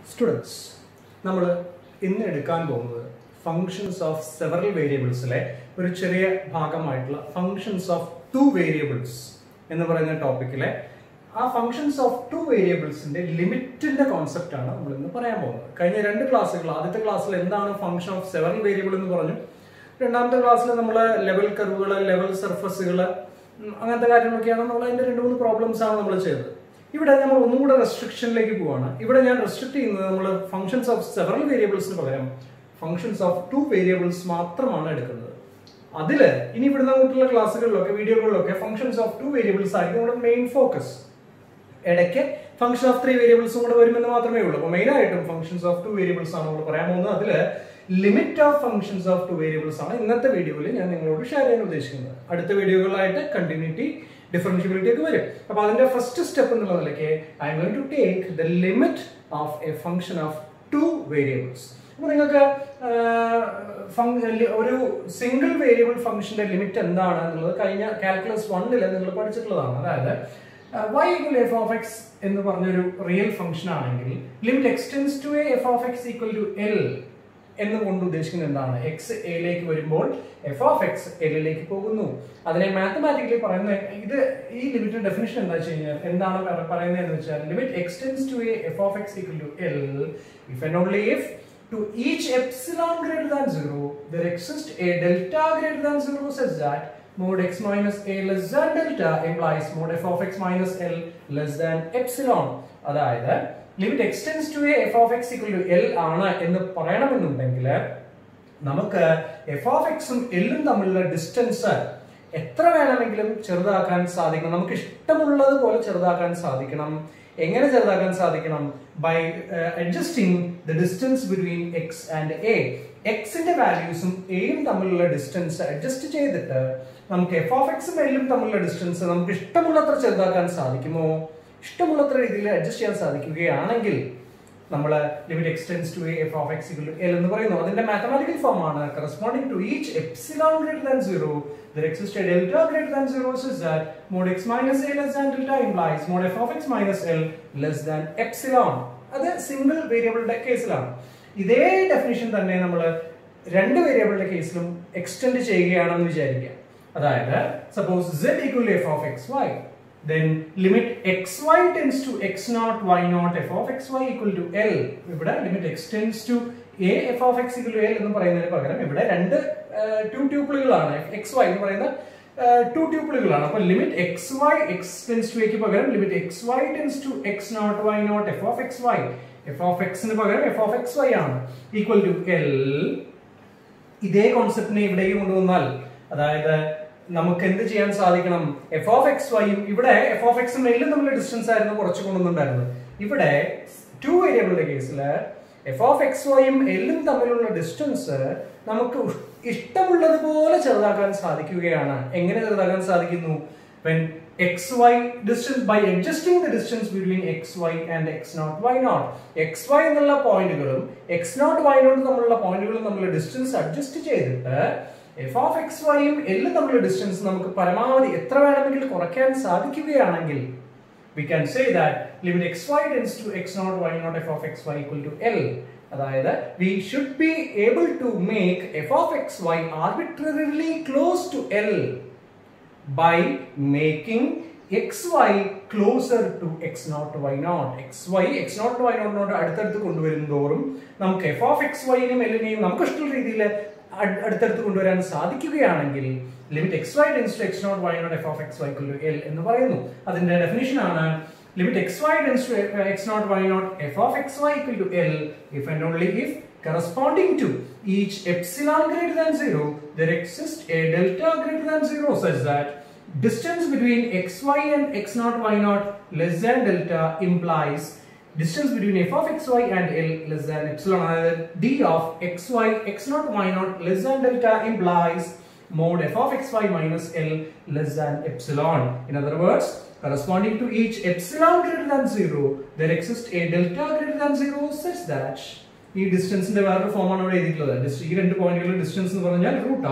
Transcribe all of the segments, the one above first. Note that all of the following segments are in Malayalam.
സ്റ്റുഡൻസ് നമ്മൾ ഇന്ന് എടുക്കാൻ പോകുന്നത് ഫങ്ഷൻസ് ഓഫ് സെവറൽ വേരിയബിൾസിലെ ഒരു ചെറിയ ഭാഗമായിട്ടുള്ള ഫങ്ഷൻസ് ഓഫ് ടു വേരിയബിൾസ് എന്ന് പറയുന്ന ടോപ്പിക്കിലെ ആ ഫങ്ഷൻസ് ഓഫ് ടു വേരിയബിൾസിന്റെ ലിമിറ്റിന്റെ കോൺസെപ്റ്റ് ആണ് നമ്മൾ ഇന്ന് പറയാൻ പോകുന്നത് കഴിഞ്ഞ രണ്ട് ക്ലാസ്സുകൾ ആദ്യത്തെ ക്ലാസ്സിൽ എന്താണ് ഫങ്ഷൻ ഓഫ് സെവറൽ വേരിയബിൾ എന്ന് പറഞ്ഞു രണ്ടാമത്തെ ക്ലാസ്സിൽ നമ്മൾ ലെവൽ കർവുകൾ ലെവൽ സർഫസുകൾ അങ്ങനത്തെ കാര്യങ്ങളൊക്കെയാണ് നമ്മൾ അതിന്റെ രണ്ട് മൂന്ന് പ്രോബ്ലംസ് ആണ് നമ്മൾ ചെയ്തത് ഇവിടെ നമ്മൾ ഒന്നും കൂടെ റെസ്ട്രിക്ഷനിലേക്ക് പോവാണ് ഇവിടെ ഞാൻ റെസ്ട്രിക്ട് ചെയ്യുന്നത് നമ്മൾ ഫങ്ഷൻസ് ഓഫ് സെവറൽ വേരിയബിൾസിന് പകരം ഫങ്ഷൻസ് ഓഫ് ടു വേരിയബിൾസ് മാത്രമാണ് എടുക്കുന്നത് അതില് ഇനി ഇവിടുന്ന് അങ്ങോട്ടുള്ള ക്ലാസ്സുകളിലൊക്കെ വീഡിയോകളിലൊക്കെ ഫങ്ഷൻസ് ഓഫ് ടു വേരിയബിൾസ് ആയിരിക്കും നമ്മുടെ മെയിൻ ഫോക്കസ് ഇടയ്ക്ക് ഫംഗ്ഷൻ ഓഫ് ത്രീ വേരിയബിൾസും കൂടെ വരുമെന്ന് മാത്രമേ ഉള്ളൂ അപ്പോൾ മെയിൻ ആയിട്ടും ഫംഗ്ഷൻസ് ഓഫ് ടു വേരിയബിൾസ് ആണ് നമ്മൾ പറയാൻ പോകുന്നത് അതിൽ limit of functions of two variables ആണ് ഇന്നത്തെ വീഡിയോയിൽ ഞാൻ നിങ്ങളോട് ഷെയർ ചെയ്യാൻ ഉദ്ദേശിക്കുന്നത് അടുത്ത വീഡിയോകളായിട്ട് കണ്ടിന്യൂറ്റി ഡിഫറൻഷ്യബിലിറ്റി ഒക്കെ വരും അപ്പൊ അതിന്റെ ഫസ്റ്റ് സ്റ്റെപ്പ് എന്നുള്ള നിലയ്ക്ക് I'm going to take the limit of a function of two variables അപ്പൊ നിങ്ങൾക്ക് ഒരു സിംഗിൾ വേരിയബിൾ ഫംഗ്ഷന്റെ ലിമിറ്റ് എന്താണ് എന്നുള്ളത് കഴിഞ്ഞ കാൽക്കുലസ് വണ്ണില് നിങ്ങൾ പഠിച്ചിട്ടുള്ളതാണ് അതായത് y equal f of x എന്ന് പറഞ്ഞൊരു റിയൽ ഫംഗ്ഷൻ ആണെങ്കിൽ limit x tends to a f of x equal to l എന്നുകൊണ്ട് ഉദ്ദേശിക്കുന്നത് എന്താണ് എക്സ് എയിലേക്ക് വരുമ്പോൾ എഫ് ഓഫ് എക്സ് എല്ലിലേക്ക് പോകുന്നു അതിനെ മാത്തമാറ്റിക്കലി പറയുന്ന ഇത് ഈ ലിമിറ്റിന്റെ ഡെഫിനിഷൻ എന്താ വെച്ച് കഴിഞ്ഞാൽ എന്താണ് പറയുന്നത് എന്ന് വെച്ചാൽ limit x tends to a f of x equal to L if and only if to each epsilon greater than 0 there exists a delta greater than 0 such that mod x minus a less than delta implies mod f of x minus l less than epsilon അതായത് limit x tends to a f of x equal to l ആണ് എന്ന് പറയണമെന്നുണ്ടെങ്കിൽ നമുക്ക് എഫ് ഓഫ് എക്സും എല്ലും തമ്മിലുള്ള ഡിസ്റ്റൻസ് എത്ര വേണമെങ്കിലും ചെറുതാക്കാൻ സാധിക്കണം നമുക്ക് ഇഷ്ടമുള്ളത് പോലെ ചെറുതാക്കാൻ സാധിക്കണം എങ്ങനെ ചെറുതാക്കാൻ സാധിക്കണം by adjusting the distance between x and a എക്സിന്റെ വാല്യൂസും എയും തമ്മിലുള്ള ഡിസ്റ്റൻസ് അഡ്ജസ്റ്റ് ചെയ്തിട്ട് നമുക്ക് എഫ് ഓഫ് എക്സും എല്ലും തമ്മിലുള്ള ഡിസ്റ്റൻസ് നമുക്ക് ഇഷ്ടമുള്ളത്ര ചെറുതാക്കാൻ സാധിക്കുമോ ഇഷ്ടമുള്ളത്ര രീതിയിൽ അഡ്ജസ്റ്റ് ചെയ്യാൻ സാധിക്കുകയാണെങ്കിൽ നമ്മൾ limit x tends to f of x l എന്ന് പറയുന്നു അതിന്റെ മാത്തമാറ്റിക്കൽ ഫോം ആണ് corresponding to each epsilon greater than zero there exists a delta greater than 0 such that mod x minus a less than delta implies mod f of x minus l less than epsilon അത് സിംഗിൾ വേരിയബിളിന്റെ കേസിലാണ് ഇതേ ഡെഫിനിഷൻ തന്നെ നമ്മൾ രണ്ട് വേരിയബിളിന്റെ കേസിലും എക്സ്റ്റെൻഡ് ചെയ്യുകയാണെന്ന് വിചാരിക്കാം അതായത് suppose z equal to f of xy then limit xy tends to x naught y naught f of xy equal to l ഇവിടെ limit x tends to a f of x equal to l എന്ന് പറയുന്നതിന് പകരം ഇവിടെ രണ്ട് ടു ട്യൂപ്പിളുകളാണ് എക്സ് വൈ എന്ന് പറയുന്ന ടു ട്യൂപ്പിളുകളാണ് അപ്പൊ limit x y x tends to എക്ക് പകരം limit x y tends to x naught y naught f of x y f of എക്സിന് പകരം എഫ് ഓഫ് എക്സ് വൈ ആണ് ഈക്വൽ ടു എൽ ഇതേ കോൺസെപ്റ്റിനെ ഇവിടേക്ക് കൊണ്ടുവന്നാൽ അതായത് നമുക്ക് എന്ത് ചെയ്യാൻ സാധിക്കണം എഫ് ഓഫ് എക്സ് വൈയും ഇവിടെ എഫ് ഓഫ് എക്സും എല്ലും തമ്മിലുള്ള ഡിസ്റ്റൻസ് ആയിരുന്നു കുറച്ച് കൊണ്ടുവന്നിട്ടുണ്ടായിരുന്നത് ഇവിടെ ടു വേരിയബിളിന്റെ കേസിൽ എഫ് ഓഫ് എക്സ് വൈയും എല്ലും തമ്മിലുള്ള ഡിസ്റ്റൻസ് നമുക്ക് ഇഷ്ടമുള്ളതുപോലെ ചെറുതാക്കാൻ സാധിക്കുകയാണ് എങ്ങനെ ചെറുതാക്കാൻ സാധിക്കുന്നു when x y distance by adjusting the distance between x y and x naught y naught x y എന്നുള്ള പോയിന്റുകളും എക്സ് നോട്ട് വൈ നോട്ട് തമ്മിലുള്ള പോയിന്റുകളും തമ്മിലുള്ള ഡിസ്റ്റൻസ് അഡ്ജസ്റ്റ് ചെയ്തിട്ട് എഫ് ഓഫ് എക്സ് വൈയും എല്ലും തമ്മിലുള്ള ഡിസ്റ്റൻസ് നമുക്ക് പരമാവധി എത്ര വേണമെങ്കിലും കുറയ്ക്കാൻ സാധിക്കുകയാണെങ്കിൽ we can say that limit xy tends to x naught y naught f of xy equal to L അതായത് we should be able to make f of xy arbitrarily close to L by making xy closer to x naught y naught xy x naught y naught naught അടുത്തടുത്ത് കൊണ്ടുവരും തോറും നമുക്ക് f of xy-നെയും L-നെയും നമുക്ക് ഇഷ്ടമുള്ള രീതിയിൽ അടുത്തടുത്ത് കൊണ്ടുവരാൻ സാധിക്കുകയാണെങ്കിൽ limit x y tends to x naught y naught f of x y to L എന്ന് പറയുന്നു അതിന്റെ ഡെഫിനിഷൻ ആണ് limit x y tends to x naught y naught f of x y equal to L if and only if corresponding to each epsilon greater than 0 there exists a delta greater than 0 such that distance between xy and x naught y naught less than delta implies distance between f of xy and l less than epsilon അതായത് d of xy x naught y naught less than delta implies mod f of xy minus l less than epsilon in other words corresponding to each epsilon greater than 0 there exists a delta greater than 0 such that ഈ ഡിസ്റ്റൻസിന്റെ വേറൊരു ഫോമാണ് ഇവിടെ എഴുതിയിട്ടുള്ളത് ഈ രണ്ട് പോയിന്റുകളുടെ ഡിസ്റ്റൻസ് എന്ന് പറഞ്ഞാൽ root of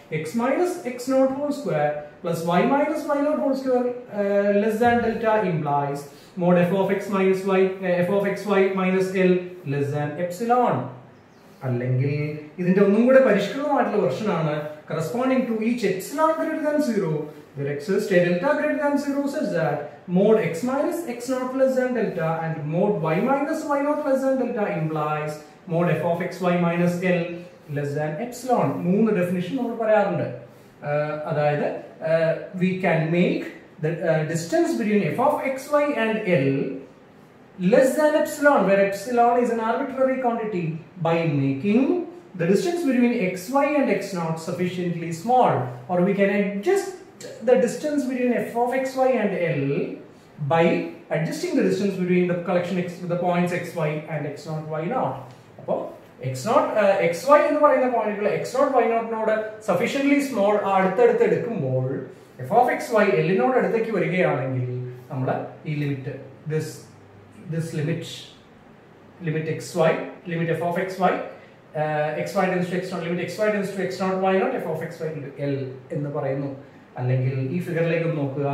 x minus x naught whole square plus y minus y naught whole square uh, less than delta implies mod f of x minus y uh, f of xy minus l less than epsilon അല്ലെങ്കിൽ ഇതിന്റെ ഒന്നും കൂടെ പരിഷ്കൃതമായിട്ടുള്ള വെർഷൻ ആണ് corresponding to each epsilon greater than zero there exists a delta greater than zero such that mod x minus x naught less than delta and mod y minus y naught less than delta implies mod f of x y minus l less than epsilon മൂന്ന് ഡെഫിനിഷൻ നമ്മൾ പറയാറുണ്ട് ആഹ് അതായത് we can make the distance between f of x y and L less than epsilon, where epsilon is an arbitrary quantity, by making the distance between xy and x naught sufficiently small, or we can adjust the distance between f of xy and L by adjusting the distance between the collection x the points xy and x naught y naught. അപ്പോൾ എക്സ് നോട്ട് എക്സ് വൈ എന്ന് പറയുന്ന പോയിന്റുകൾ എക്സ് നോട്ട് വൈ നോട്ടിനോട് സഫീഷ്യൻലി സ്മോൾ അടുത്തടുത്ത് എടുക്കുമ്പോൾ എഫ് ഓഫ് എക്സ് വൈ എല്ലിനോട് അടുത്തേക്ക് വരികയാണെങ്കിൽ നമ്മൾ ഈ limit this this limit limit xy limit f of xy uh, xy tends to x naught limit xy tends to x naught y naught f of xy into l എന്ന് പറയുന്നു അല്ലെങ്കിൽ ഈ ഫിഗറിലേക്ക് നോക്കുക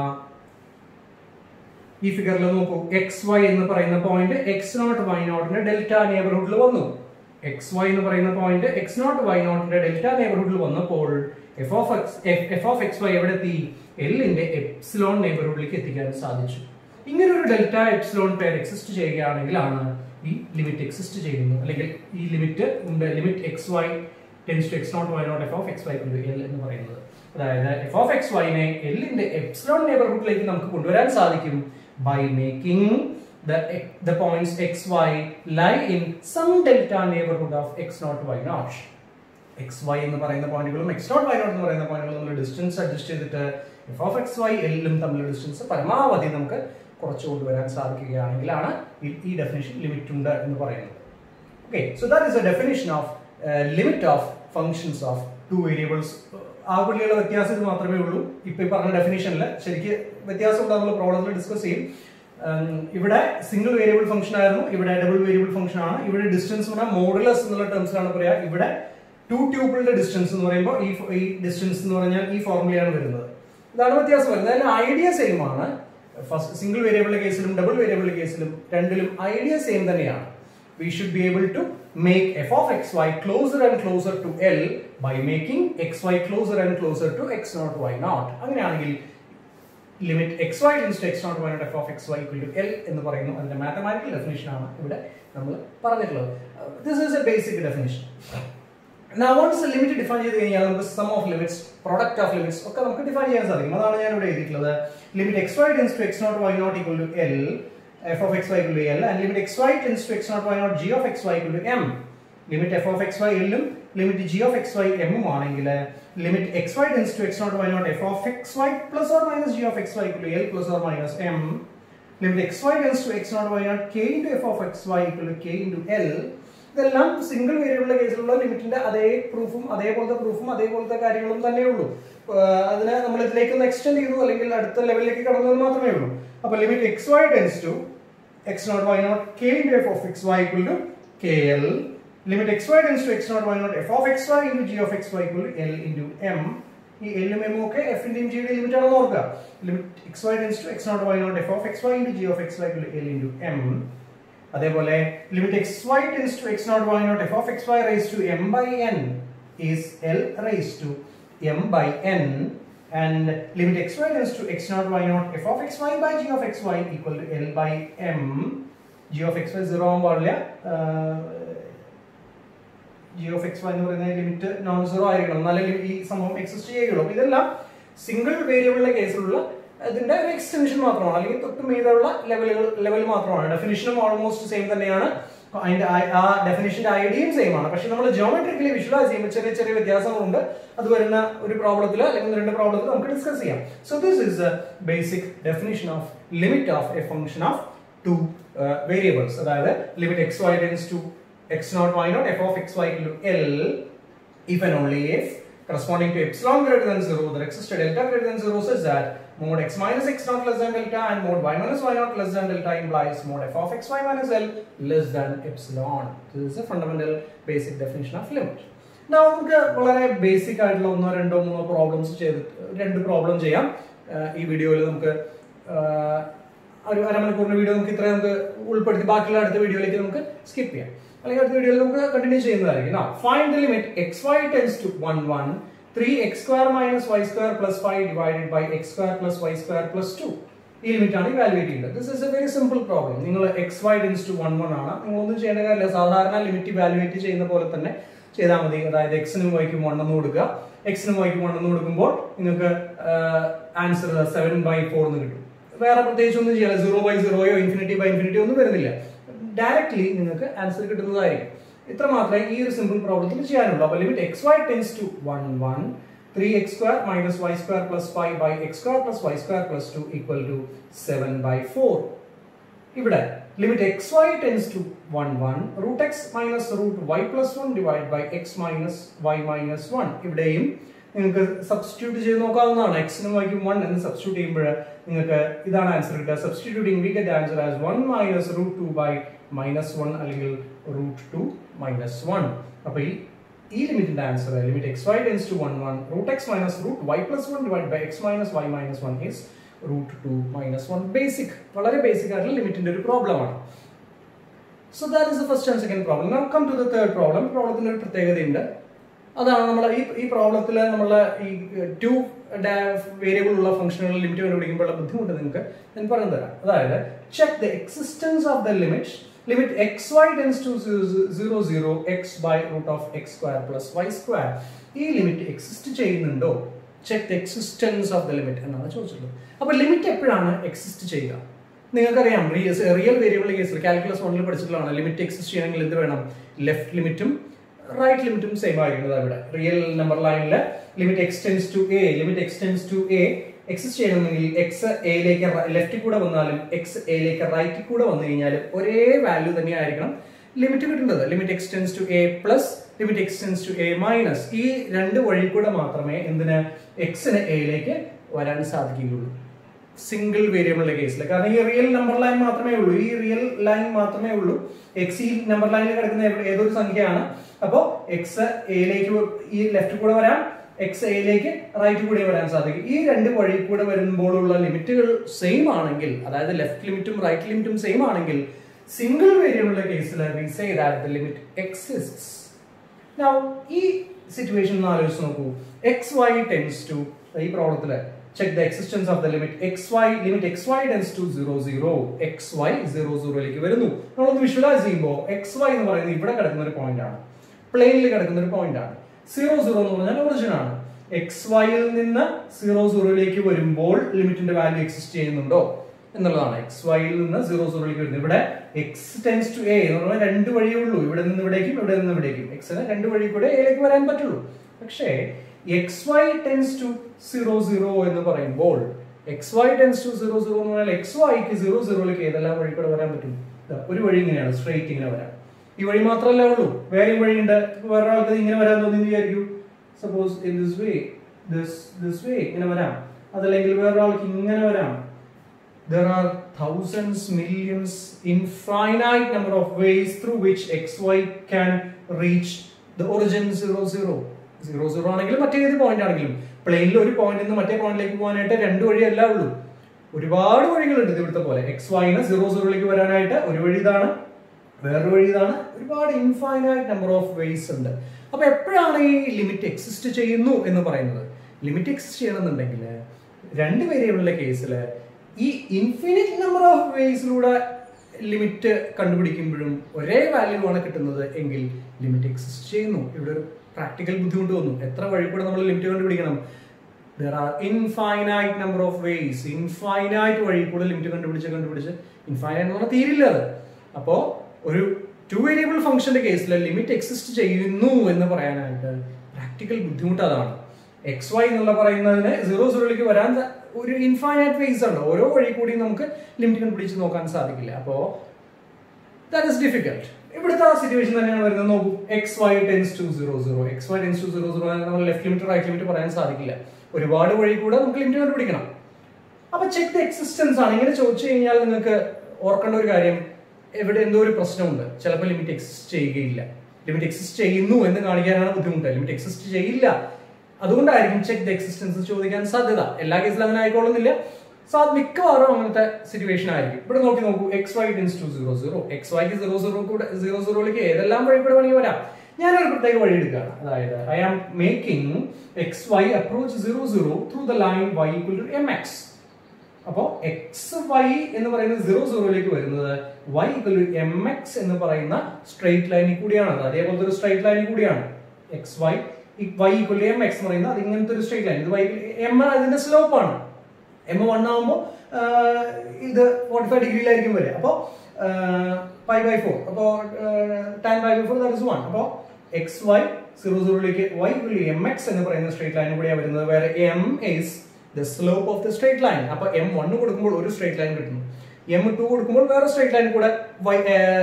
ഈ ഫിഗറിൽ നോക്കൂ എക്സ് വൈ എന്ന് പറയുന്ന പോയിന്റ് എക്സ് നോട്ട് വൈ നോട്ടിന്റെ ഡെൽറ്റ നെയബർഹുഡിൽ വന്നു എക്സ് വൈ എന്ന് പറയുന്ന പോയിന്റ് എക്സ് നോട്ട് വൈ നോട്ടിന്റെ ഡെൽറ്റ നെയബർഹുഡിൽ വന്നപ്പോൾ f of x f of x y എവിടെ എത്തി എല്ലിന്റെ എപ്സിലോൺ നെയബർഹുഡിലേക്ക് എത്തിക്കാൻ സാധിച്ചു ഇങ്ങനെ ഒരു ഡെൽറ്റ എപ്സിലോൺ പെയർ എക്സിസ്റ്റ് ചെയ്യുകയാണെങ്കിലാണ് ഈ ലിമിറ്റ് എക്സിസ്റ്റ് ചെയ്യുന്നു അല്ലെങ്കിൽ ഈ ലിമിറ്റ് ഉണ്ട് limit x y tends to x naught y naught f of x y L എന്ന് പറയുന്നത് അതായത് എഫ് ഓഫ് എക്സ് വൈനെ എല്ലിന്റെ എപ്സിലോൺ നെയബർഹുഡിലേക്ക് നമുക്ക് കൊണ്ടുവരാൻ സാധിക്കും by making the the points x y lie in some delta neighborhood of x naught y naught x y എന്ന് പറയുന്ന പോയിന്റുകളും എക്സ് നോട്ട് വൈ നോട്ട് എന്ന് പറയുന്ന പോയിന്റുകളും നമ്മൾ ഡിസ്റ്റൻസ് അഡ്ജസ്റ്റ് ചെയ്തിട്ട് എഫ് ഓഫ് എക്സ് വൈ എല്ലും തമ്മിലുള്ള ഡിസ്റ്റൻസ് പരമാവധി നമുക്ക് കുറച്ച് കൊണ്ടുവരാൻ സാധിക്കുകയാണെങ്കിലാണ് ഈ- ഈ ഡെഫിനേഷൻ ലിമിറ്റ് ഉണ്ട് എന്ന് പറയുന്നത് okay so that is a definition of limit of functions of two variables ആകുള്ളിയുള്ള വ്യത്യാസം ഇത് മാത്രമേ ഉള്ളൂ ഇപ്പൊ ഈ പറഞ്ഞ ഡെഫിനേഷനിൽ ശരിക്ക് വ്യത്യാസം ഉണ്ട് നമ്മൾ പ്രോബ്ലത്തിൽ ഡിസ്കസ് ചെയ്യും ഉം, ഇവിടെ സിംഗിൾ വേരിയബിൾ ഫംഗ്ഷൻ ആയിരുന്നു ഇവിടെ ഡബിൾ വേരിയബിൾ ഫംഗ്ഷൻ ആണ് ഇവിടെ ഡിസ്റ്റൻസ് എന്ന് പറഞ്ഞാൽ മോഡുലസ് എന്നുള്ള ടേംസിലാണ് പറയാ ഇവിടെ ടു ട്യൂബിളുടെ ഡിസ്റ്റൻസ് എന്ന് പറയുമ്പോൾ ഈ ഫ- ഈ ഡിസ്റ്റൻസ് എന്ന് പറഞ്ഞാൽ ഈ ഫോർമുലയാണ് വരുന്നത് ഇതാണ് വ്യത്യാസം വരുന്നത് അതിന്റെ ഐഡിയ സെയിം ആണ് ഫസ്റ്റ് സിംഗിൾ വേരിയബിളിന്റെ കേസിലും ഡബിൾ വേരിയബിളിന്റെ കേസിലും രണ്ടിലും ഐഡിയ സെയിം തന്നെയാണ് we should be able to make f of xy closer and closer to L by making xy closer and closer to x naught y naught അങ്ങനെയാണെങ്കിൽ limit x y tends to x naught y naught f of x y equal to L എന്ന് പറയുന്നു അതിന്റെ മാത്തമാറ്റിക്കൽ ഡെഫിനേഷൻ ആണ് ഇവിടെ നമ്മൾ പറഞ്ഞിട്ടുള്ളത് this is a basic definition Now once limit define ചെയ്ത് കഴിഞ്ഞാൽ നമുക്ക് sum of limits product of limits ഒക്കെ നമുക്ക് ഡിഫൈൻ ചെയ്യാൻ സാധിക്കും അതാണ് ഞാൻ ഇവിടെ എഴുതിയിട്ടുള്ളത് limit x y tends to x naught y naught equal to L f of x y equal to L and limit x y tends to x naught y naught g of x y equal to m limit f of x y എല്ലും limit g of x y എമ്മും ആണെങ്കിൽ limit x y tends to x naught y naught f of x y plus or minus g of x y equal to L plus or minus m limit x y tends to x naught y naught k into f of x y equal to k into L ഇതെല്ലാം സിംഗിൾ വേരിയബിളിന്റെ കേസിലുള്ള ലിമിറ്റിന്റെ അതേ പ്രൂഫും അതേപോലത്തെ പ്രൂഫും അതേപോലത്തെ കാര്യങ്ങളും തന്നെ ഉള്ളൂ ആഹ് അതിനെ നമ്മൾ ഇതിലേക്ക് ഒന്ന് എക്സ്റ്റെൻഡ് ചെയ്തു അല്ലെങ്കിൽ അടുത്ത ലെവലിലേക്ക് കടന്നു എന്ന് മാത്രമേ ഉള്ളൂ അപ്പൊ limit x y tends to x naught y naught k into f of x y equal to k L limit x y tends to x naught y naught f of x y into g of x y equal to L into m ഈ എല്ലും എമ്മും ഒക്കെ എഫിന്റെയും ജിയുടെയും ലിമിറ്റ് ആണെന്ന് ഓർക്കുക limit x y tends to x naught y naught f of x y into g of x y equal to L into m അതേപോലെ limit x y tends to x naught y naught f of x y raise to m by n is L raise to m by n and limit x y tends to x naught y naught f of x y by g of x y equal to L by m g of x y zero ആവാൻ പാടില്ല ജി ഓഫ് എക്സ് വൈ എന്ന് പറയുന്ന ലിമിറ്റ് നോൺ സീറോ ആയിരിക്കണം എന്നാലേ ഈ സംഭവം എക്സിസ്റ്റ് ചെയ്യുള്ളൂ അപ്പൊ ഇതെല്ലാം സിംഗിൾ വേരിയബിളിന്റെ കേസിലുള്ള ഇതിന്റെ ഒരു എക്സ്റ്റൻഷൻ മാത്രമാണ് അല്ലെങ്കിൽ തൊട്ട് മീതുള്ള ലെവലുകൾ ലെവൽ മാത്രമാണ് ഡെഫിനിഷനും ഓൾമോസ്റ്റ് സെയിം തന്നെയാണ് അതിന്റെ ആ- ആ ഡെഫിനിഷന്റെ ഐഡിയയും സെയിം ആണ് പക്ഷെ നമ്മൾ ജോമെട്രിക്കലി വിഷ്വലൈസ് ചെയ്യുമ്പോൾ ചെറിയ ചെറിയ വ്യത്യാസങ്ങളുണ്ട് അത് വരുന്ന ഒരു പ്രോബ്ലത്തിൽ അല്ലെങ്കിൽ രണ്ട് പ്രോബ്ലത്തിൽ നമുക്ക് ഡിസ്കസ് ചെയ്യാം so this is a basic definition of limit of a function of two variables അതായത് limit x y tends to x naught y naught f of x y equal to L if and only if corresponding to epsilon greater than 0 there exists a delta greater than 0 such that mod x minus x naught less than delta and mod y minus y naught less than delta implies mod f of x y minus L less than epsilon. This is a fundamental basic definition of limit. Now നമുക്ക് വളരെ ബേസിക് ആയിട്ടുള്ള ഒന്നോ രണ്ടോ മൂന്നോ പ്രോബ്ലംസ് ചെയ്ത് രണ്ട് പ്രോബ്ലം ചെയ്യാം ആഹ് ഈ വീഡിയോയിൽ നമുക്ക് ആഹ് ഒരു അരമണിക്കൂറിന്റെ വീഡിയോ നമുക്ക് ഇത്രയും നമുക്ക് ഉൾപ്പെടുത്തി ബാക്കിയുള്ള അടുത്ത വീഡിയോയിലേക്ക് നമുക്ക് സ്കിപ്പ് ചെയ്യാം അല്ലെങ്കിൽ അടുത്ത വീഡിയോയിൽ നമുക്ക് കണ്ടിന്യൂ ചെയ്യുന്നതായിരിക്കും find the limit x y tends to one one three x square minus y square plus five divided by x square plus y square plus two ഈ ലിമിറ്റ് ആണ് ഇവാലുവേറ്റ് ചെയ്യേണ്ടത് this is a very simple problem നിങ്ങൾ x y tends to one one ആണ് നിങ്ങൾ ഒന്നും ചെയ്യേണ്ട കാര്യമില്ല സാധാരണ ലിമിറ്റ് ഇവാലുവേറ്റ് ചെയ്യുന്ന പോലെ തന്നെ ചെയ്താൽ മതി അതായത് എക്സിനും വൈക്കും വൺ എന്ന് കൊടുക്കുക എക്സിനും വൈക്കും വൺ എന്ന് കൊടുക്കുമ്പോൾ നിങ്ങൾക്ക് ആൻസർ സെവൻ ബൈ ഫോർ എന്ന് കിട്ടും വേറെ പ്രത്യേകിച്ച് ഒന്നും ചെയ്യാല്ല സീറോ ബൈ സീറോയോ ഇൻഫിനിറ്റി ബൈ ഇൻഫിനിറ്റി ഒന്നും വരുന്നില്ല ഡയറക്ട്ലി നിങ്ങൾക്ക് ആൻസർ കിട്ടുന്നതായിരിക്കും ഇത്ര മാത്രമേ ഈ ഒരു സിമ്പിൾ പ്രോബ്ലത്തിൽ ചെയ്യാനുള്ളൂ അപ്പൊ limit x y tends to one one three x square minus y square plus five by x square plus y square plus two equal to seven by four ഇവിടെ limit x y tends to one one root x minus root y plus one divide by x minus y minus one ഇവിടെയും നിങ്ങൾക്ക് സബ്സ്റ്റിറ്റ്യൂട്ട് ചെയ്ത് നോക്കാവുന്നതാണ് എക്സിനും വൈക്കും വൺ എന്ന് സബ്സ്റ്റിറ്റ്യൂട്ട് ചെയ്യുമ്പോൾ നിങ്ങൾക്ക് ഇതാണ് ആൻസർ കിട്ടുക substituting we get answer as one minus root two by minus one അല്ലെങ്കിൽ റൂട്ട് ടു മൈനസ് വൺ അപ്പൊ ഈ ഈ ലിമിറ്റിന്റെ answer limit x y tends to one one root x minus root y plus one divide by x minus y minus one is root two minus one basic വളരെ ബേസിക് ആയിട്ടുള്ള ലിമിറ്റിന്റെ ഒരു പ്രോബ്ലമാണ് so that is the first and second problem നാം come to the third problem പ്രോബ്ലത്തിന്റെ ഒരു പ്രത്യേകതയുണ്ട് അതാണ് നമ്മൾ ഈ ഈ പ്രോബ്ലത്തിൽ നമ്മൾ ഈ ടു വേരിയബിൾ ഉള്ള ഫംഗ്ഷനുകൾ ലിമിറ്റ് കണ്ടുപിടിക്കുമ്പോഴുള്ള ബുദ്ധിമുട്ട് നിങ്ങൾക്ക് ഞാൻ പറഞ്ഞു തരാം അതായത് check the existence of the limit limit x y tends to zero zero x by root of x square plus y square ഈ ലിമിറ്റ് എക്സിസ്റ്റ് ചെയ്യുന്നുണ്ടോ check the existence of the limit എന്നാണ് ചോദിച്ചിട്ടുള്ളത് അപ്പൊ ലിമിറ്റ് എപ്പോഴാണ് എക്സിസ്റ്റ് ചെയ്യുക നിങ്ങൾക്കറിയാം റിയൽ വേരിയബിൾ കേസിൽ കാൽക്കുലസ് വണ്ണിൽ പഠിച്ചിട്ടുള്ളതാണ് ലിമിറ്റ് എക്സിസ്റ്റ് ചെയ്യണമെങ്കിൽ എന്ത് വേണം ലെഫ്റ്റ് ലിമിറ്റും റൈറ്റ് ലിമിറ്റും സെയിം ആയിരിക്കുന്നത് അവിടെ റിയൽ നമ്പർ ലൈനിൽ limit x tends to a limit x tends to a exist ചെയ്യണമെങ്കിൽ എക്സ് എയിലേക്ക് ലെഫ്റ്റിൽ കൂടെ വന്നാലും എക്സ് എയിലേക്ക് റൈറ്റിൽ കൂടെ വന്നു കഴിഞ്ഞാലും ഒരേ വാല്യൂ തന്നെ ആയിരിക്കണം ലിമിറ്റ് കിട്ടേണ്ടത് limit x tends to a plus limit x tends to a minus ഈ രണ്ട് വഴി കൂടെ മാത്രമേ എന്തിന് എക്സിന് എയിലേക്ക് വരാൻ സാധിക്കുകയുള്ളൂ സിംഗിൾ വേരിയബിളിന്റെ കേസിൽ കാരണം ഈ റിയൽ നമ്പർ ലൈൻ മാത്രമേ ഉള്ളൂ ഈ റിയൽ ലൈൻ മാത്രമേ ഉള്ളൂ എക്സ് ഈ നമ്പർ ലൈനിൽ കിടക്കുന്ന ഏത- ഏതൊരു സംഖ്യയാണ് അപ്പോ എക്സ് എയിലേക്ക് ഈ ലെഫ്റ്റ് കൂടെ വരാം എക്സ് എയിലേക്ക് റൈറ്റ് കൂടെ വരാൻ സാധിക്കും ഈ രണ്ട് വഴി കൂടെ വരുമ്പോഴുള്ള ലിമിറ്റുകൾ സെയിം ആണെങ്കിൽ അതായത് ലെഫ്റ്റ് ലിമിറ്റും റൈറ്റ് ലിമിറ്റും സെയിം ആണെങ്കിൽ സിംഗിൾ വേരിയബിളിന്റെ കേസിൽ we say that the limit exists Now, ഈ സിറ്റുവേഷൻ ഒന്ന് ആലോചിച്ച് നോക്കൂ എക്സ് വൈ ടെൻസ് ടു ഈ പ്രോബ്ലത്തില് check the existence of the limit x y limit x y tends to zero zero x y zero സീറോയിലേക്ക് വരുന്നു നമ്മളൊന്ന് വിഷ്വലൈസ് ചെയ്യുമ്പോൾ എക്സ് വൈ എന്ന് പറയുന്നത് ഇവിടെ കിടക്കുന്ന ഒരു പോയിന്റ് ആണ് പ്ലെയിനിൽ കിടക്കുന്ന ഒരു പോയിന്റ് ആണ് സീറോ സീറോ എന്ന് പറഞ്ഞാൽ ഒറിജിൻ ആണ് എക്സ് വൈയിൽ നിന്ന് സീറോ സീറോയിലേക്ക് വരുമ്പോൾ ലിമിറ്റിന്റെ വാല്യൂ എക്സിസ്റ്റ് ചെയ്യുന്നുണ്ടോ എന്നുള്ളതാണ് എക്സ് വൈയിൽ നിന്ന് സീറോ സീറോയിലേക്ക് വരുന്നത് ഇവിടെ എക്സ് ടെൻസ് ടു എ എന്ന് പറഞ്ഞാൽ രണ്ട് വഴിയേ ഉള്ളൂ ഇവിടെ നിന്ന് ഇവിടേക്കും ഇവിടെ നിന്ന് ഇവിടേക്കും എക്സിന് രണ്ട് വഴി കൂടെ എയിലേക്ക് വരാൻ പറ്റുള്ളൂ പക്ഷേ x y tends to zero zero എന്ന് പറയുമ്പോൾ x y tends to zero zero എന്ന് പറഞ്ഞാൽ എക്സ് വൈക്ക് സീറോ സീറോയിലേക്ക് ഏതെല്ലാം വഴി കൂടെ വരാൻ പറ്റും ദാ ഒരു വഴി ഇങ്ങനെയാണ് സ്ട്രൈറ്റ് ഇങ്ങനെ വരാം ഈ വഴി മാത്രമല്ല ഉള്ളൂ വേറെയും വഴിയുണ്ട് വേറെ ആൾക്ക് ഇങ്ങനെ വരാൻ തോന്നി വിചാരിക്കൂ suppose in this way this this way ഇങ്ങനെ വരാം അതല്ലെങ്കിൽ വേറൊരാൾക്ക് ഇങ്ങനെ വരാം there are thousands, millions, infinite number of ways through which xy can reach the origin 0, 0. 0, 0 ആണെങ്കിലും മറ്റേത് പോയിന്റ് ആണെങ്കിലും പ്ലെയിനിൽ ഒരു പോയിന്റ് നിന്ന് മറ്റേ പോയിന്റിലേക്ക് പോകാനായിട്ട് രണ്ട് വഴിയല്ല ഉള്ളൂ ഒരുപാട് വഴികളുണ്ട് ഇത് ഇവിടുത്തെ പോലെ എക്സ് വൈന്ന് സീറോ സീറോയിലേക്ക് വരാനായിട്ട് ഒരു വഴി ഇതാണ് വേറൊരു വഴി ഇതാണ് ഒരുപാട് ഇൻഫൈനൈറ്റ് നമ്പർ ഓഫ് വേസ് ഉണ്ട് അപ്പൊ എപ്പോഴാണ് ഈ ലിമിറ്റ് എക്സിസ്റ്റ് ചെയ്യുന്നു എന്ന് പറയുന്നത് ലിമിറ്റ് എക്സിസ്റ്റ് ചെയ്യണമെന്നുണ്ടെങ്കിൽ രണ്ട് വേരിയബിളിന്റെ കേസിൽ ഈ ഇൻഫിനിറ്റ് നമ്പർ ഓഫ് വേസിലൂടെ ലിമിറ്റ് കണ്ടുപിടിക്കുമ്പോഴും ഒരേ വാല്യൂ ആണ് കിട്ടുന്നത് എങ്കിൽ ലിമിറ്റ് എക്സിസ്റ്റ് ചെയ്യുന്നു ഇവിടെ ഒരു പ്രാക്ടിക്കൽ ബുദ്ധിമുട്ട് വന്നു എത്ര വഴി കൂടെ നമ്മൾ ലിമിറ്റ് കണ്ടുപിടിക്കണം there are infinite number of ways infinite വഴി കൂടെ ലിമിറ്റ് കണ്ടുപിടിച്ച് കണ്ടുപിടിച്ച് ഇൻഫൈനൈറ്റ് എന്ന് പറഞ്ഞാൽ തീരില്ല അത് അപ്പോ ഒരു ടു വേരിയബിൾ ഫംഗ്ഷന്റെ കേസിൽ ലിമിറ്റ് എക്സിസ്റ്റ് ചെയ്യുന്നു എന്ന് പറയാനായിട്ട് പ്രാക്ടിക്കൽ ബുദ്ധിമുട്ട് അതാണ് എക്സ് വൈ എന്നുള്ള പറയുന്നതിന് സീറോ സീറോയിലേക്ക് വരാൻ ത- ഒരു ഇൻഫൈനൈറ്റ് വേസ് ഉണ്ട് ഓരോ വഴി കൂടി നമുക്ക് ലിമിറ്റ് കണ്ടുപിടിച്ച് നോക്കാൻ സാധിക്കില്ല അപ്പോ ദാറ്റ് ഇസ് ഡിഫിക്കൽട്ട് ഇവിടുത്തെ ആ സിറ്റുവേഷൻ തന്നെയാണ് വരുന്നത് നോക്കൂ x y tends to zero zero x y tends to zero zero നമ്മൾ ലെഫ്റ്റ് ലിമിറ്റ് റൈറ്റ് ലിമിറ്റ് പറയാൻ സാധിക്കില്ല ഒരുപാട് വഴി കൂടെ നമുക്ക് ലിമിറ്റ് കണ്ടുപിടിക്കണം അപ്പൊ ചെക്ക് ദ എക്സിസ്റ്റൻസ് ആണ് ഇങ്ങനെ ചോദിച്ചു കഴിഞ്ഞാൽ നിങ്ങൾക്ക് ഓർക്കേണ്ട ഒരു കാര്യം എവിടെ എന്തോ ഒരു പ്രശ്നമുണ്ട് ചിലപ്പോൾ ലിമിറ്റ് എക്സിസ്റ്റ് ചെയ്യുകയില്ല ലിമിറ്റ് എക്സിസ്റ്റ് ചെയ്യുന്നു എന്ന് കാണിക്കാനാണ് ബുദ്ധിമുട്ട് ലിമിറ്റ് എക്സിസ്റ്റ് ചെയ്യില്ല അതുകൊണ്ടായിരിക്കും ചെക്ക് ദ എക്സിസ്റ്റൻസ് ചോദിക്കാൻ സാധ്യത എല്ലാ കേസിലും അങ്ങനെ ആയിക്കോളുന്നില്ല സാ മിക്കവാറും അങ്ങനത്തെ സിറ്റുവേഷൻ ആയിരിക്കും ഇവിടെ നോക്കി നോക്കൂ x y tends to zero zero x വൈക്ക് സീറോ സീറോ കൂടെ സീറോ സീറോയിലേക്ക് ഏതെല്ലാം വഴി കൂടെ വേണമെങ്കിൽ വരാം ഞാനൊരു പ്രത്യേക വഴി എടുക്കുകയാണ് അതായത് I am making x y approach zero zero through the line y equal to m x അപ്പോൾ എക്സ് വൈ എന്ന് പറയുന്നത് സീറോ സീറോയിലേക്ക് വരുന്നത് y equal to m x എന്ന് പറയുന്ന സ്ട്രെയിറ്റ് ലൈനിൽ കൂടിയാണ് അത് അതേപോലത്തെ ഒരു സ്ട്രെയിറ്റ് ലൈനിൽ കൂടിയാണ് x y y equal to m x എന്ന് പറയുന്നത് അത് ഇങ്ങനത്തെ ഒരു സ്ട്രെയിറ്റ് ലൈൻ ഇത് വൈ എം അതിന്റെ സ്ലോപ്പ് ആണ് എം വൺ ആകുമ്പോൾ ഇത് ഫോർട്ടി ഫൈവ് ഡിഗ്രിയിലായിരിക്കും വരിക അപ്പോൾ പൈ ബൈ ഫോർ അപ്പോൾ tan by by four that is one അപ്പോൾ എക്സ് വൈ സീറോ സീറോയിലേക്ക് വൈ എം എക്സ് എന്ന് പറയുന്ന സ്ട്രേറ്റ് ലൈൻ കൂടിയാണ് വരുന്നത് വേറെ m is the slope of the straight line അപ്പൊ എം വൺ കൊടുക്കുമ്പോൾ ഒരു സ്ട്രേറ്റ് ലൈൻ കിട്ടുന്നു എം ടു കൊടുക്കുമ്പോൾ വേറെ സ്ട്രേറ്റ് ലൈൻ കൂടെ വൈ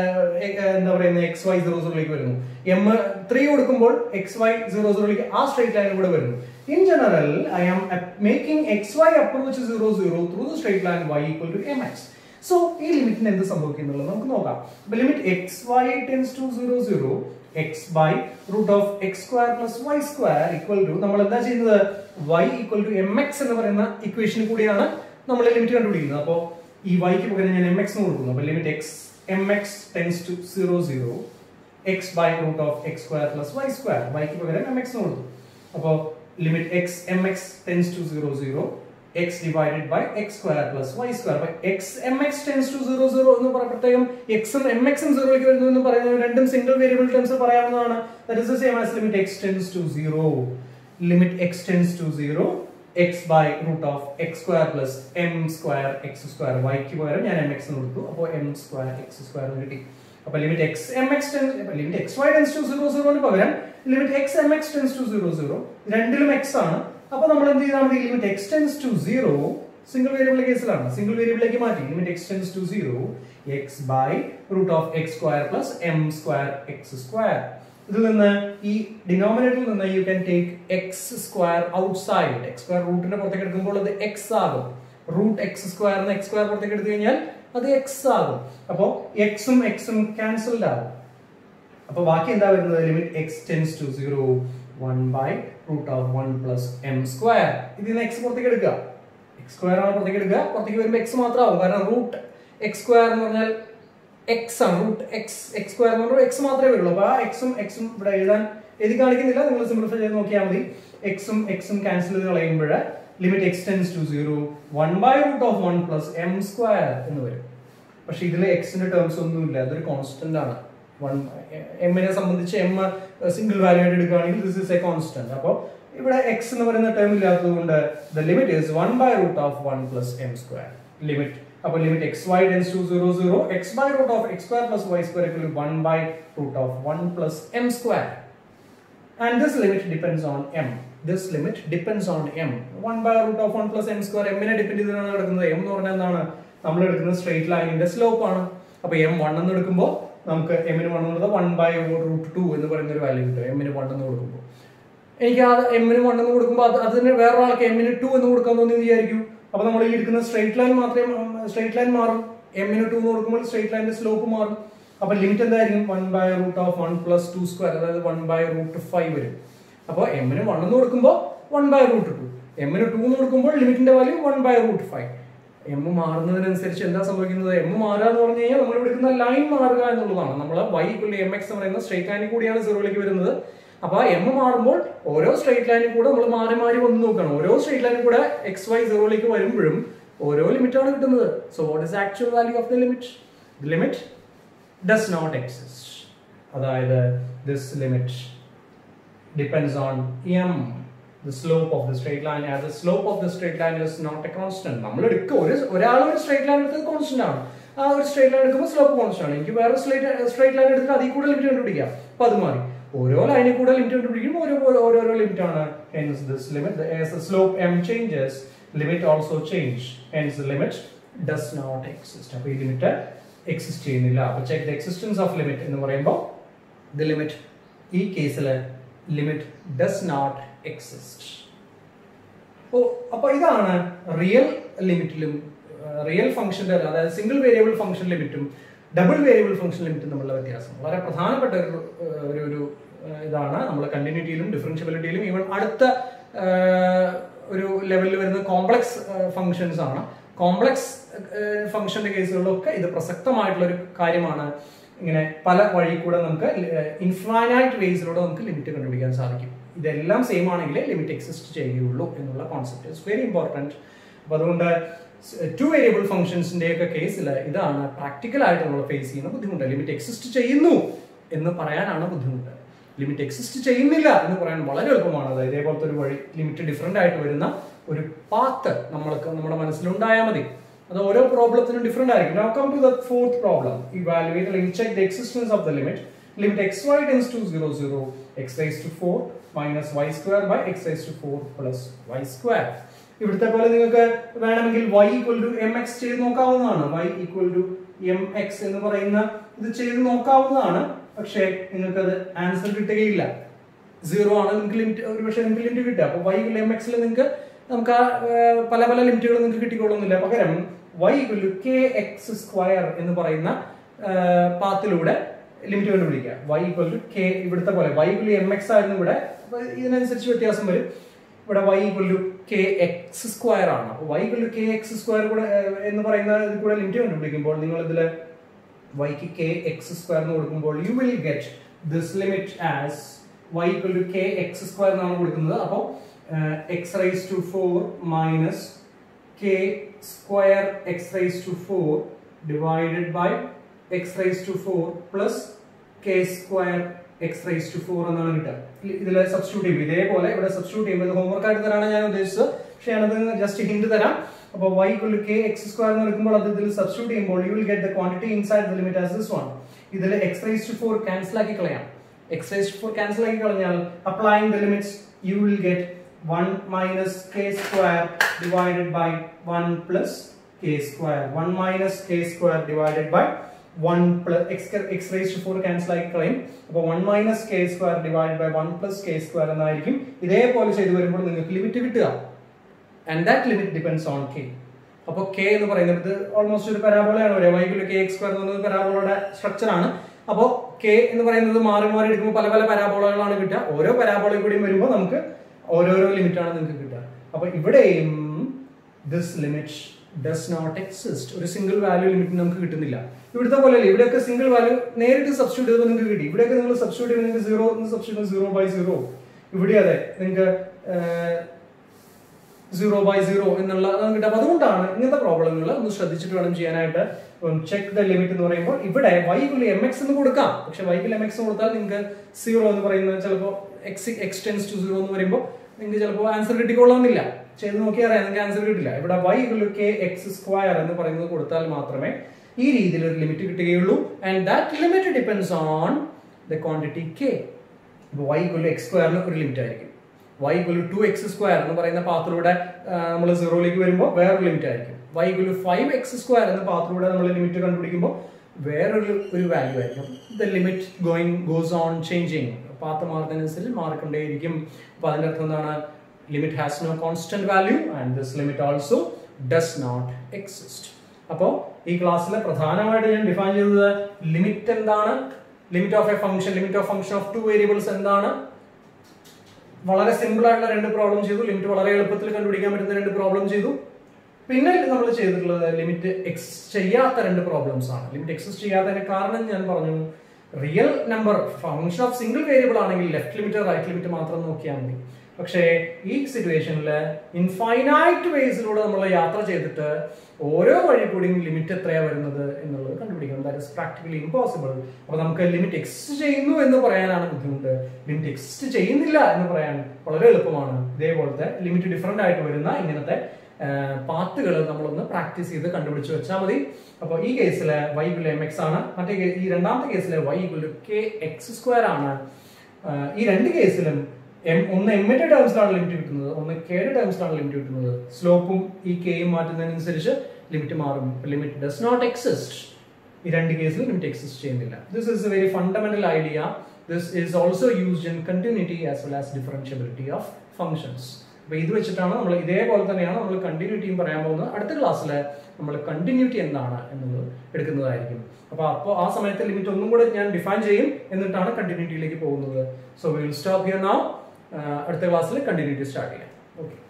എന്താ പറയുന്നത് എക്സ് വൈ സീറോ സീറോയിലേക്ക് വരുന്നു എം ത്രീ കൊടുക്കുമ്പോൾ എക്സ് വൈ സീറോ സീറോയിലേക്ക് ആ സ്ട്രേറ്റ് ലൈൻ കൂടെ വരുന്നു in general I am making x y approach zero zero through the straight line y equal to m x so ഈ ലിമിറ്റിന് എന്ത് സംഭവിക്കുന്നുള്ളത് നമുക്ക് നോക്കാം limit x y tends to zero zero x by root of x square plus y square equal to നമ്മൾ എന്താ ചെയ്യുന്നത് y equal to m x എന്ന് പറയുന്ന ഇക്വേഷൻ കൂടിയാണ് നമ്മൾ ലിമിറ്റ് കണ്ടുപിടിക്കുന്നത് അപ്പോൾ ഈ വൈക്ക് പകരം ഞാൻ എം എക്സ് കൊടുക്കുന്നു അപ്പോൾ limit x m x tends to zero zero x by root of x square plus y square വൈക്ക് പകരം എം എക്സ് കൊടുത്തു അപ്പോൾ limit x m x tends to zero zero x divided by x square plus y square അപ്പൊ x m x tends to zero zero എന്ന് പറഞ്ഞ പ്രത്യേകം എക്സും എം എക്സും സീറോയിലേക്ക് വരുന്നു എന്ന് പറയുന്നത് രണ്ടും സിംഗിൾ വേരിയബിൾ ടേംസ് പറയാവുന്നതാണ് that is the same as limit x tends to zero limit x tends to zero x by root of x square plus m square x square വൈക്ക് പകരം ഞാൻ എം എക്സ് കൊടുത്തു അപ്പോൾ എം സ്ക്വയർ എക്സ് സ്ക്വയർ കിട്ടി അപ്പൊ limit x m x limit x y tends to zero സീറോന് പകരം limit x m x tends to zero zero രണ്ടിലും എക്സ് ആണ് അപ്പൊ നമ്മൾ എന്ത് ചെയ്താൽ മതി limit x tends to zero single variable കേസിലാണ് സിംഗിൾ വേരിയബിളിലേക്ക് മാറ്റി limit x tends to zero x by root of x square plus m square x square ഇതിൽ നിന്ന് ഈ ഡിനോമിനേറ്ററിൽ നിന്ന് you can take x square outside X square റൂട്ടിന്റെ പുറത്തേക്ക് എടുക്കുമ്പോൾ അത് എക്സ് ആകും root x square x square പുറത്തേക്ക് എടുത്തു കഴിഞ്ഞാൽ അത് എക്സ് ആകും അപ്പോൾ എക്സും എക്സും ക്യാൻസൽഡ് ആകും അപ്പൊ ബാക്കി എന്താ വരുന്നത് limit x tends to zero one by root of one plus m square ഇതിൽ നിന്ന് എക്സ് പുറത്തേക്ക് എടുക്കുക എക്സ് സ്ക്വയർ ആണ് പുറത്തേക്ക് എടുക്കുക പുറത്തേക്ക് വരുമ്പോൾ എക്സ് മാത്രമാവും കാരണം റൂട്ട് എക്സ് സ്ക്വയർ എന്ന് പറഞ്ഞാൽ എക്സ് ആണ് റൂട്ട് എക്സ് എക്സ് സ്ക്വയർ എന്ന് പറഞ്ഞാൽ എക്സ് മാത്രമേ വരുള്ളൂ അപ്പൊ ആ എക്സും എക്സും ഇവിടെ എഴുതാൻ എഴുതി കാണിക്കുന്നില്ല നിങ്ങൾ സിംപ്ലിഫൈ ചെയ്ത് നോക്കിയാൽ മതി എക്സും എക്സും ക്യാൻസൽ ചെയ്ത് കളയുമ്പോൾ limit x tends to zero one by root of one plus m square എന്ന് വരും പക്ഷെ ഇതിൽ എക്സിന്റെ ടേംസ് ഒന്നുമില്ല അതൊരു കോൺസ്റ്റന്റ് ആണ് വൺ എമ്മിനെ സംബന്ധിച്ച് എം സിംഗിൾ വാല്യൂ ആയിട്ട് എടുക്കുകയാണെങ്കിൽ ദിസ് ഇസ് എ കോൺസ്റ്റന്റ് അപ്പോൾ ഇവിടെ എക്സ് എന്ന് പറയുന്ന ടേം ഇല്ലാത്തത് കൊണ്ട് the limit is one by root of one plus m square limit അപ്പോൾ limit x y tends to zero zero x by root of x square plus y square equal one by root of one plus m square and this limit depends on m this limit depends on m 1 by root of 1 plus m square m നെ ഡിപെൻഡ് ചെയ്തിട്ടാണ് കിടക്കുന്നത് m എന്ന് പറഞ്ഞാൽ എന്താണ് നമ്മൾ എടുക്കുന്നത് സ്ട്രേറ്റ് ലൈനിന്റെ സ്ലോപ്പ് ആണ് അപ്പൊ m 1 എന്ന് എടുക്കുമ്പോൾ നമുക്ക് m ന് 1 എന്നുള്ളത് 1 ബൈ റൂട്ട് 2 എന്ന് പറയുന്ന ഒരു വാല്യൂ കിട്ടും m ന് 1 എന്ന് കൊടുക്കുമ്പോൾ എനിക്ക് ആ m ന് 1 എന്ന് കൊടുക്കുമ്പോൾ അത് അതിന് വേറൊരാൾക്ക് m ന് 2 എന്ന് കൊടുക്കാൻ തോന്നി വിചാരിക്കും അപ്പൊ നമ്മൾ ഈ എടുക്കുന്ന സ്ട്രേറ്റ് ലൈൻ മാത്രമേ സ്ട്രേറ്റ് ലൈൻ മാറും m ന് 2 എന്ന് കൊടുക്കുമ്പോൾ സ്ട്രേറ്റ് ലൈനിന്റെ സ്ലോപ്പ് മാറും അപ്പൊ ലിമിറ്റ് എന്തായിരിക്കും one by root of one plus two square അതായത് വൺ ബൈ റൂട്ട് ഫൈവ് വരും അപ്പോൾ എമ്മിന് വൺ എന്ന് കൊടുക്കുമ്പോൾ വൺ ബൈ റൂട്ട് ടു എമ്മിന് ടു എന്ന് കൊടുക്കുമ്പോൾ ലിമിറ്റിന്റെ value one by root five m മാറുന്നതിനനുസരിച്ച് എന്താ സംഭവിക്കുന്നത് എം മാറുക എന്ന് പറഞ്ഞു കഴിഞ്ഞാൽ നമ്മൾ എടുക്കുന്ന ലൈൻ മാറുക എന്നുള്ളതാണ് നമ്മൾ വൈ ഇക്വലി എം എക്സ് എന്ന് പറയുന്ന സ്ട്രേറ്റ് ലൈനിൽ കൂടിയാണ് സീറോയിലേക്ക് വരുന്നത് അപ്പൊ എം മാറുമ്പോൾ ഓരോ സ്ട്രേറ്റ് ലൈനിൽ കൂടെ നമ്മൾ മാറി മാറി വന്ന് നോക്കണം ഓരോ സ്ട്രേറ്റ് ലൈനിൽ കൂടെ എക്സ് വൈ സീറോയിലേക്ക് വരുമ്പോഴും ഓരോ ലിമിറ്റ് ആണ് കിട്ടുന്നത് so what is actual value of the limit limit does not exist. അതായത് this limit depends on m the slope of the straight line as the slope of the straight line is not a constant നമ്മൾ എടുക്കുക ഒരു ഒരാൾ ഒരു സ്ട്രേറ്റ് ലൈൻ എടുത്തത് കോൺസ്റ്റന്റ് ആണ് ആ ഒരു സ്ട്രേറ്റ് ലൈൻ എടുക്കുമ്പോൾ സ്ലോപ്പ് കോൺസ്റ്റന്റ് ആണ് എനിക്ക് വേറെ സ്ട്രേറ്റ് സ്ട്രേറ്റ് ലൈൻ എടുത്തിട്ട് അതിൽ കൂടെ ലിമിറ്റ് കണ്ടുപിടിക്കാം അപ്പൊ അത് മാറി ഓരോ ലൈനിൽ കൂടെ ലിമിറ്റ് കണ്ടുപിടിക്കുമ്പോൾ ഓരോ ഓരോരോ ലിമിറ്റ് ആണ് hence this limit as the slope m changes limit also change hence the limit does not exist അപ്പോൾ ഈ ലിമിറ്റ് എക്സിസ്റ്റ് ചെയ്യുന്നില്ല അപ്പൊ check the existence of limit എന്ന് പറയുമ്പോൾ ദ ലിമിറ്റ് ഈ കേസിൽ ലിമിറ്റ് ഡസ് നോട്ട് എക്സിസ്റ്റ് ഓ അപ്പൊ ഇതാണ് റിയൽ ലിമിറ്റിലും റിയൽ ഫംഗ്ഷന്റെ അതായത് സിംഗിൾ വേരിയബിൾ ഫംഗ്ഷൻ ലിമിറ്റും ഡബിൾ വേരിയബിൾ ഫംഗ്ഷൻ ലിമിറ്റ് തമ്മിലുള്ള വ്യത്യാസം വളരെ പ്രധാനപ്പെട്ട ഒരു ഏഹ്, ഒരു ഒരു ഏഹ്, ഇതാണ് നമ്മൾ കണ്ടിന്യൂറ്റിയിലും ഡിഫറൻഷ്യബിലിറ്റിയിലും ഈവൻ അടുത്ത ഏഹ്, ഒരു ലെവലിൽ വരുന്ന കോംപ്ലക്സ് ഫംഗ്ഷൻസ് ആണ് കോംപ്ലക്സ് ഫംഗ്ഷന്റെ കേസുകളിലൊക്കെ ഇത് പ്രസക്തമായിട്ടുള്ള ഒരു കാര്യമാണ് ഇങ്ങനെ പല വഴി കൂടെ നമുക്ക് ഇൻഫൈനൈറ്റ് വേസിലൂടെ നമുക്ക് ലിമിറ്റ് കണ്ടുപിടിക്കാൻ സാധിക്കും ഇതെല്ലാം സെയിം ആണെങ്കിൽ ലിമിറ്റ് എക്സിസ്റ്റ് ചെയ്യുകയുള്ളൂ എന്നുള്ള കോൺസെപ്റ്റ് ഇറ്റ്സ് വെരി ഇമ്പോർട്ടൻറ്റ് അപ്പൊ അതുകൊണ്ട് ടു വേരിയബിൾ ഫംഗ്ഷൻസിന്റെ ഒക്കെ കേസിൽ ഇതാണ് പ്രാക്ടിക്കൽ ആയിട്ട് നമ്മൾ ഫേസ് ചെയ്യുന്ന ബുദ്ധിമുട്ട് ലിമിറ്റ് എക്സിസ്റ്റ് ചെയ്യുന്നു എന്ന് പറയാനാണ് ബുദ്ധിമുട്ട് ലിമിറ്റ് എക്സിസ്റ്റ് ചെയ്യുന്നില്ല എന്ന് പറയാൻ വളരെ എളുപ്പമാണ് അതായത് ഇതേപോലത്തെ ഒരു വഴി ലിമിറ്റ് ഡിഫറെന്റ് ആയിട്ട് വരുന്ന ഒരു പാത്ത് നമ്മൾക്ക് നമ്മുടെ മനസ്സിലുണ്ടായാൽ മതി അത് ഓരോ പ്രോബ്ലത്തിനും ഡിഫറെന്റ് ആയിരിക്കും now come to the fourth problem evaluate അല്ലെങ്കിൽ check the existence of the limit limit x y tends to zero zero x raise to four minus y square by x raise to four plus y square ഇവിടുത്തെ പോലെ നിങ്ങൾക്ക് വേണമെങ്കിൽ y equal to m x ചെയ്ത് നോക്കാവുന്നതാണ് y equal to m x എന്ന് പറയുന്ന ഇത് ചെയ്ത് നോക്കാവുന്നതാണ് പക്ഷേ നിങ്ങൾക്ക് അത് ആൻസർ കിട്ടുകയില്ല സീറോ ആണ് നിങ്ങൾക്ക് ലിമിറ്റ് ഒരു പക്ഷേ നിങ്ങൾക്ക് ലിമിറ്റ് കിട്ടുക അപ്പോൾ y ഈക്വൽ എം എക്സിൽ നിങ്ങൾക്ക് നമുക്ക് ആ, ഏർ, പല പല ലിമിറ്റുകൾ നിങ്ങൾക്ക് കിട്ടിക്കൊള്ളുന്നില്ല പകരം y equal to k x square എന്ന് പറയുന്ന പാത്തിലൂടെ ലിമിറ്റ് കണ്ടുപിടിക്കുക y ഈക്വൽ ടു കെ ഇവിടുത്തെ പോലെ y ഈക്വൽ എം എക്സ് ആയിരുന്നു ഇവിടെ അപ്പൊ ഇതിനനുസരിച്ച് വ്യത്യാസം വരും ഇവിടെ y equal to k x square ആണ് അപ്പോൾ y equal to k x square കൂടെ ഏർ, എന്ന് പറയുന്ന ഇതിൽ കൂടെ ലിമിറ്റ് കണ്ടുപിടിക്കുമ്പോൾ നിങ്ങൾ ഇതിൽ yക്ക് കെ എക്സ് സ്ക്വയർ എന്ന് കൊടുക്കുമ്പോൾ you will get this limit as y equal to k x square എന്നാണ് കൊടുക്കുന്നത് അപ്പോൾ x raise to four minus k square x raise to four divided by x raise to four plus k square x raise to four എന്നാണ് കിട്ടുക ഇതിൽ സബ്സ്റ്റിറ്റ്യൂട്ട് ചെയ്യും ഇതേപോലെ ഇവിടെ സബ്സ്റ്റിറ്റ്യൂട്ട് ചെയ്യുമ്പോൾ ഇത് ഹോംവർക്ക് ആയിട്ട് തരാനാണ് ഞാൻ ഉദ്ദേശിച്ചത് പക്ഷേ ഞാനത് ജസ്റ്റ് ഹിന്റ് തരാം അപ്പോൾ y equal k x square എന്ന് എടുക്കുമ്പോൾ അത് ഇതിൽ സബ്സ്റ്റിറ്റ്യൂട്ട് ചെയ്യുമ്പോൾ you will get the quantity inside the limit as this one ഇതിൽ x raise to four cancel ആക്കി കളയാം x raise to four cancel ആക്കി കളഞ്ഞാൽ applying the limits you will get one minus k square divided by one plus k square one minus k square divided by one plus x x raise to four cancel ആക്കി കളയും അപ്പോൾ one minus k square divide by one plus k square എന്നായിരിക്കും ഇതേപോലെ ചെയ്തു വരുമ്പോൾ നിങ്ങൾക്ക് ലിമിറ്റ് കിട്ടുക and that limit depends on k അപ്പോൾ കെ എന്ന് പറയുന്നത് ഓൾമോസ്റ്റ് ഒരു പരാബോളയാണ് വരിക വൈകിൽ കെ എക്സ് സ്ക്വയർ എന്ന് പറയുന്നത് പരാബോളയുടെ സ്ട്രക്ചർ ആണ് അപ്പോൾ കെ എന്ന് പറയുന്നത് മാറി മാറി എടുക്കുമ്പോൾ പല പല പരാബോളകളാണ് കിട്ടുക ഓരോ പരാബോളയിൽ കൂടിയും വരുമ്പോൾ നമുക്ക് ഓരോരോ ലിമിറ്റ് ആണ് നിങ്ങൾക്ക് കിട്ടുക അപ്പോൾ ഇവിടെയും this limit does not exist ഒരു സിംഗിൾ വാല്യൂ ലിമിറ്റ് നമുക്ക് കിട്ടുന്നില്ല ഇവിടുത്തെ പോലെ അല്ലേ ഇവിടെയൊക്കെ സിംഗിൾ വാല്യൂ നേരിട്ട് സബ്സ്റ്റിറ്റ്യൂട്ട് ചെയ്തപ്പോൾ നിങ്ങൾക്ക് കിട്ടി ഇവിടെയൊക്കെ നിങ്ങൾ സബ്സ്റ്റിറ്റ്യൂട്ട് ചെയ്യുമ്പോൾ നിങ്ങൾക്ക് zero substitute zero by zero ഇവിടെ അതെ നിങ്ങൾക്ക് സീറോ ബൈ സീറോ എന്നുള്ള അത് കിട്ടും അപ്പൊ അതുകൊണ്ടാണ് ഇങ്ങനത്തെ പ്രോബ്ലങ്ങൾ ഒന്ന് ശ്രദ്ധിച്ചിട്ട് വേണം ചെയ്യാനായിട്ട് ചെക്ക് ദ ലിമിറ്റ് എന്ന് പറയുമ്പോൾ ഇവിടെ വൈകുള്ള എം എക്സ് എന്ന് കൊടുക്കാം പക്ഷെ വൈകുള്ള എം എക്സ് കൊടുത്താൽ നിങ്ങൾക്ക് സീറോ എന്ന് പറയുന്നത് ചിലപ്പോൾ എക്സ് എക്സ്റ്റെൻസ് ടു സീറോ എന്ന് പറയുമ്പോൾ നിങ്ങൾക്ക് ചിലപ്പോൾ ആൻസർ കിട്ടിക്കൊള്ളണമെന്നില്ല ചെയ്ത് നോക്കിയാൽ അറിയാം നിങ്ങൾക്ക് ആൻസർ കിട്ടില്ല ഇവിടെ വൈ കെ എക്സ് സ്ക്വയർ എന്ന് പറയുന്നത് കൊടുത്താൽ മാത്രമേ ഈ രീതിയിൽ ഒരു ലിമിറ്റ് കിട്ടുകയുള്ളൂ and that limit depends on the quantity k y equal x സ്ക്വയറിന് ഒരു ലിമിറ്റ് ആയിരിക്കും y equal two x square എന്ന് പറയുന്ന പാത്തിലൂടെ നമ്മൾ സീറോയിലേക്ക് വരുമ്പോൾ വേറൊരു ലിമിറ്റ് ആയിരിക്കും y equal five x square എന്ന പാത്തിലൂടെ നമ്മൾ ലിമിറ്റ് കണ്ടുപിടിക്കുമ്പോൾ വേറൊരു ഒരു വാല്യൂ ആയിരിക്കും the limit going goes on changing path മാറുന്നതിനനുസരിച്ച് മാറിക്കൊണ്ടേയിരിക്കും അപ്പോൾ അതിൻ്റെ അർത്ഥം എന്താണ് limit has no constant value and this limit also does not exist അപ്പോൾ ഈ ക്ലാസ്സിൽ പ്രധാനമായിട്ട് ഞാൻ ഡിഫൈൻ ചെയ്തത് ലിമിറ്റ് എന്താണ് limit of a function limit of function of two variables എന്താണ് വളരെ സിമ്പിൾ ആയിട്ടുള്ള രണ്ട് പ്രോബ്ലം ചെയ്തു ലിമിറ്റ് വളരെ എളുപ്പത്തിൽ കണ്ടുപിടിക്കാൻ പറ്റുന്ന രണ്ട് പ്രോബ്ലം ചെയ്തു പിന്നെ നമ്മൾ ചെയ്തിട്ടുള്ളത് ലിമിറ്റ് എക്സ് ചെയ്യാത്ത രണ്ട് പ്രോബ്ലംസ് ആണ് ലിമിറ്റ് എക്സിസ്റ്റ് ചെയ്യാത്തതിന്റെ കാരണം ഞാൻ പറഞ്ഞു real number function of single variable ആണെങ്കിൽ ലെഫ്റ്റ് ലിമിറ്റ് റൈറ്റ് ലിമിറ്റ് മാത്രം നോക്കിയാൽ മതി പക്ഷേ ഈ സിറ്റുവേഷനിൽ ഇൻഫൈനൈറ്റ് വേസിലൂടെ നമ്മൾ യാത്ര ചെയ്തിട്ട് ഓരോ വഴി കൂടിയും ലിമിറ്റ് എത്രയാ വരുന്നത് എന്നുള്ളത് കണ്ടുപിടിക്കണം ദാറ്റ് ഇസ് പ്രാക്ടിക്കലി ഇമ്പോസിബിൾ അപ്പൊ നമുക്ക് ലിമിറ്റ് എക്സിസ്റ്റ് ചെയ്യുന്നു എന്ന് പറയാനാണ് ബുദ്ധിമുട്ട് ലിമിറ്റ് എക്സിസ്റ്റ് ചെയ്യുന്നില്ല എന്ന് പറയാൻ വളരെ എളുപ്പമാണ് ഇതേപോലത്തെ ലിമിറ്റ് ഡിഫറെന്റ് ആയിട്ട് വരുന്ന ഇങ്ങനത്തെ പാത്തുകൾ നമ്മളൊന്ന് പ്രാക്ടീസ് ചെയ്ത് കണ്ടുപിടിച്ച് വെച്ചാൽ മതി അപ്പോൾ ഈ കേസിൽ വൈ ഇക്വൽ എം എക്സ് ആണ് മറ്റേ കേ- ഈ രണ്ടാമത്തെ കേസിൽ y equal k x square ആണ് ആ, ഈ രണ്ട് കേസിലും എം ഒന്ന് എമ്മിന്റെ ടേംസിലാണ് ലിമിറ്റ് കിട്ടുന്നത് ഒന്ന് കെയുടെ ടേംസിലാണ് ലിമിറ്റ് കിട്ടുന്നത് സ്ലോപ്പും ഈ കെയും മാറ്റുന്നതിനനുസരിച്ച് ലിമിറ്റ് മാറും ലിമിറ്റ് ഡസ് നോട്ട് എക്സിസ്റ്റ് ഈ രണ്ട് കേസിൽ ലിമിറ്റ് എക്സിസ്റ്റ് ചെയ്യുന്നില്ല this is a very fundamental idea this is also used in continuity as well as differentiability of functions അപ്പൊ ഇത് വെച്ചിട്ടാണ് നമ്മൾ ഇതേപോലെ തന്നെയാണ് നമ്മൾ കണ്ടിന്യൂറ്റിയും പറയാൻ പോകുന്നത് അടുത്ത ക്ലാസ്സിൽ നമ്മൾ കണ്ടിന്യൂറ്റി എന്താണ് എന്നുള്ളത് എടുക്കുന്നതായിരിക്കും അപ്പൊ അപ്പോൾ ആ സമയത്ത് ലിമിറ്റ് ഒന്നും കൂടെ ഞാൻ ഡിഫൈൻ ചെയ്യും എന്നിട്ടാണ് കണ്ടിന്യൂറ്റിയിലേക്ക് പോകുന്നത് so will stop here now അടുത്ത ക്ലാസ്സിൽ കണ്ടിന്യൂറ്റി സ്റ്റാർട്ട് ചെയ്യാം ഓക്കെ